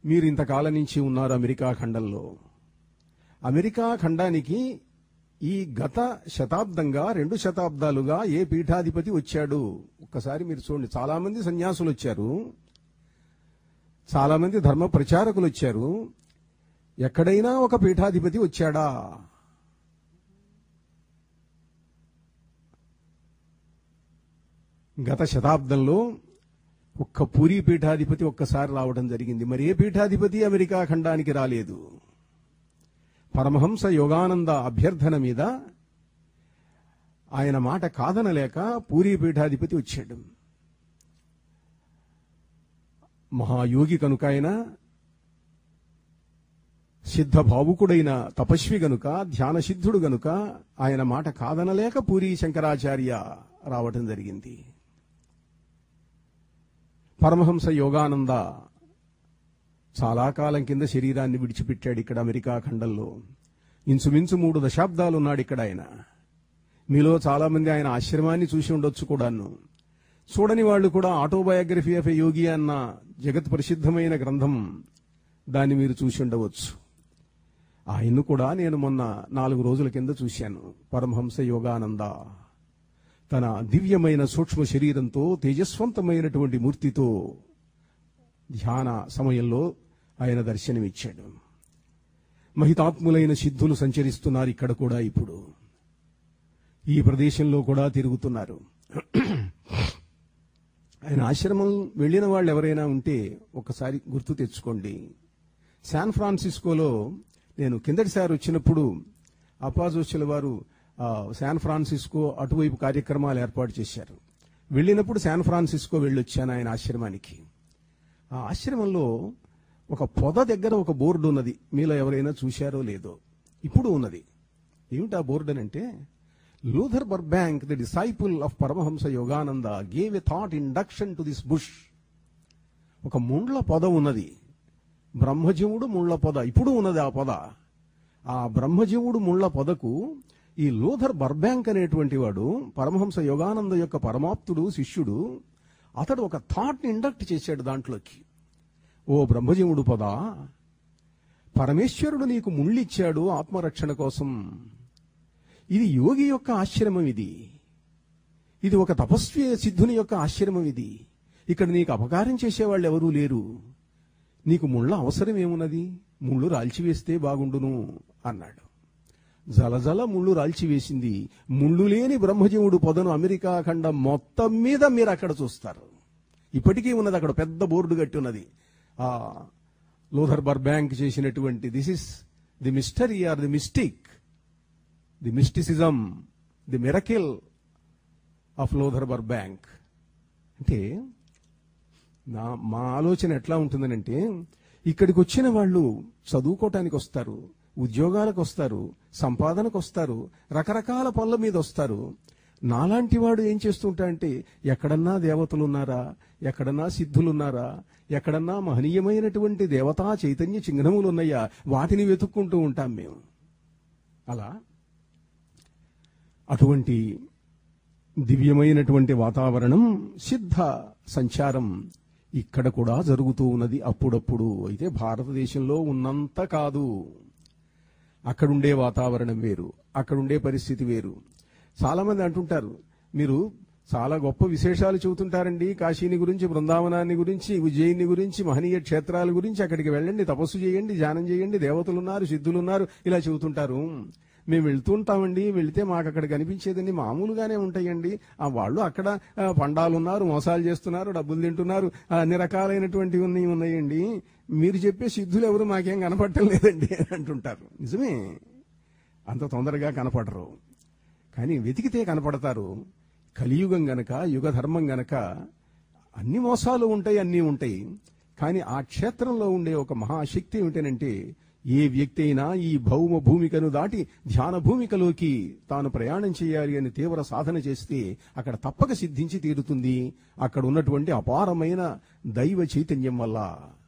మీరు ఇంతకాలం నుంచి ఉన్నారు అమెరికా ఖండంలో అమెరికా ఖండానికి ఈ గత శతాబ్దంగా రెండు శతాబ్దాలుగా ఏ పీఠాధిపతి వచ్చాడు ఒక్కసారి మీరు చూడండి చాలా మంది సన్యాసులు వచ్చారు చాలా మంది ధర్మ ప్రచారకులు వచ్చారు ఎక్కడైనా ఒక పీఠాధిపతి వచ్చాడా గత శతాబ్దంలో ఒక్క పూరి పీఠాధిపతి ఒక్కసారి రావడం జరిగింది మరి ఏ పీఠాధిపతి అమెరికా ఖండానికి రాలేదు పరమహంస యోగానంద అభ్యర్థన మీద ఆయన మాట కాదనలేక పూరి పీఠాధిపతి వచ్చాడు మహాయోగి కనుక ఆయన సిద్ధ భావుకుడైన తపస్వి గనుక ధ్యాన సిద్ధుడు గనుక ఆయన మాట కాదనలేక పూరి శంకరాచార్య రావటం జరిగింది పరమహంస యోగానంద చాలా కాలం కింద శరీరాన్ని విడిచిపెట్టాడు ఇక్కడ అమెరికా ఖండంలో ఇంచుమించు మూడు దశాబ్దాలు ఉన్నాడు ఇక్కడ ఆయన మీలో చాలా మంది ఆయన ఆశ్రమాన్ని చూసి ఉండొచ్చు కూడాను చూడని వాళ్ళు కూడా ఆటోబయోగ్రఫీ ఆఫ్ ఎ యోగి అన్న జగత్ ప్రసిద్ధమైన గ్రంథం దాన్ని మీరు చూసి ఉండవచ్చు ఆయన్ను కూడా నేను మొన్న నాలుగు రోజుల కింద చూశాను పరమహంస యోగానంద తన దివ్యమైన సూక్ష్మ శరీరంతో తేజస్వంతమైనటువంటి మూర్తితో ధ్యాన సమయంలో ఆయన దర్శనమిచ్చాడు మహితాత్ములైన సిద్ధులు సంచరిస్తున్నారు ఇక్కడ కూడా ఇప్పుడు ఈ ప్రదేశంలో కూడా తిరుగుతున్నారు ఆయన ఆశ్రమం వెళ్ళిన వాళ్ళు ఎవరైనా ఉంటే ఒకసారి గుర్తు తెచ్చుకోండి శాన్ ఫ్రాన్సిస్కోలో నేను కిందటిసారి వచ్చినప్పుడు అపాజోచుల వారు ఆ, శాన్ ఫ్రాన్సిస్కో అటువైపు కార్యక్రమాలు ఏర్పాటు చేశారు వెళ్ళినప్పుడు శాన్ ఫ్రాన్సిస్కో వెళ్ళొచ్చాను ఆయన ఆశ్రమానికి ఆ ఆశ్రమంలో ఒక పొద దగ్గర ఒక బోర్డు ఉన్నది మీలో ఎవరైనా చూశారో లేదో ఇప్పుడు ఉన్నది ఏమిటి ఆ బోర్డు అని అంటే Luther Burbank the disciple of Paramahansa Yogananda gave a thought induction to this bush ఒక ముండ్ల పొద ఉన్నది బ్రహ్మజీవుడు ముళ్ళ పొద ఇప్పుడు ఉన్నది ఆ పొద ఆ బ్రహ్మజీవుడు ముళ్ళ పొదకు ఈ లూథర్ బర్బ్యాంక్ అనేటువంటి వాడు పరమహంస యోగానంద యొక్క పరమాప్తుడు శిష్యుడు అతడు ఒక థాట్ని ఇండక్ట్ చేశాడు దాంట్లోకి ఓ బ్రహ్మజీవుడు పొద పరమేశ్వరుడు నీకు ముళ్ళిచ్చాడు ఆత్మరక్షణ కోసం ఇది యోగి యొక్క ఆశ్రమం ఇది ఇది ఒక తపస్వి సిద్ధుని యొక్క ఆశ్రమం ఇది ఇక్కడ నీకు అపకారం చేసేవాళ్ళు ఎవరూ లేరు నీకు ముళ్ళ అవసరం ఏమున్నది ముళ్ళు రాల్చివేస్తే బాగుండును అన్నాడు జలజల ముళ్ళు రాల్చివేసింది ముళ్ళు లేని బ్రహ్మజీవుడు పొదను అమెరికా ఖండం మొత్తం మీద మీరు అక్కడ చూస్తారు ఇప్పటికీ ఉన్నది అక్కడ పెద్ద బోర్డు కట్టి ఉన్నది ఆ లోథర్ బర్ బ్యాంక్ చేసినటువంటి this is the mystery or the mystic the mysticism the miracle of Luther Burbank అంటే నా మా ఆలోచన ఎట్లా ఉంటుందనంటే ఇక్కడికి వచ్చిన వాళ్ళు చదువుకోవటానికి వస్తారు ఉద్యోగాలకు వస్తారు సంపాదనకు వస్తారు రకరకాల పనుల మీద వస్తారు నాలాంటి వాడు ఏం చేస్తుంటా అంటే ఎక్కడన్నా దేవతలు ఉన్నారా ఎక్కడన్నా సిద్ధులు ఉన్నారా ఎక్కడన్నా మహనీయమైనటువంటి దేవతా చైతన్య చిహ్నములు ఉన్నాయా వాటిని వెతుక్కుంటూ ఉంటాం మేము అలా అటువంటి దివ్యమైనటువంటి వాతావరణం సిద్ధ సంచారం ఇక్కడ కూడా జరుగుతూ ఉన్నది అప్పుడప్పుడు అయితే భారతదేశంలో ఉన్నంత కాదు అక్కడుండే వాతావరణం వేరు అక్కడుండే పరిస్థితి వేరు చాలా మంది అంటుంటారు మీరు చాలా గొప్ప విశేషాలు చెబుతుంటారండి కాశీని గురించి బృందావనాన్ని గురించి ఉజ్జయిని గురించి మహనీయ క్షేత్రాల గురించి అక్కడికి వెళ్ళండి తపస్సు చేయండి ధ్యానం చేయండి దేవతలు ఉన్నారు సిద్ధులు ఉన్నారు ఇలా చెబుతుంటారు మేము వెళ్తూ ఉంటామండి వెళితే మాకు అక్కడ కనిపించేదండి మామూలుగానే ఉంటాయండి ఆ వాళ్ళు అక్కడ ఆ, పండాలు ఉన్నారు మోసాలు చేస్తున్నారు డబ్బులు తింటున్నారు ఆ, అన్ని రకాలైనటువంటివి ఉన్నాయి ఉన్నాయండి మీరు చెప్పే సిద్ధులు ఎవరు మాకేం కనపడటం లేదండి అని అంటుంటారు నిజమే అంత తొందరగా కనపడరు కానీ వెతికితే కనపడతారు కలియుగం గనక యుగ ధర్మం గనక అన్ని మోసాలు ఉంటాయి అన్నీ ఉంటాయి కానీ ఆ క్షేత్రంలో ఉండే ఒక మహాశక్తి ఏమిటనంటే ఏ వ్యక్తి అయినా ఈ భౌమ భూమికను దాటి ధ్యాన భూమికలోకి తాను ప్రయాణం చేయాలి అని తీవ్ర సాధన చేస్తే అక్కడ తప్పక సిద్ధించి తీరుతుంది అక్కడ ఉన్నటువంటి అపారమైన దైవ చైతన్యం వల్ల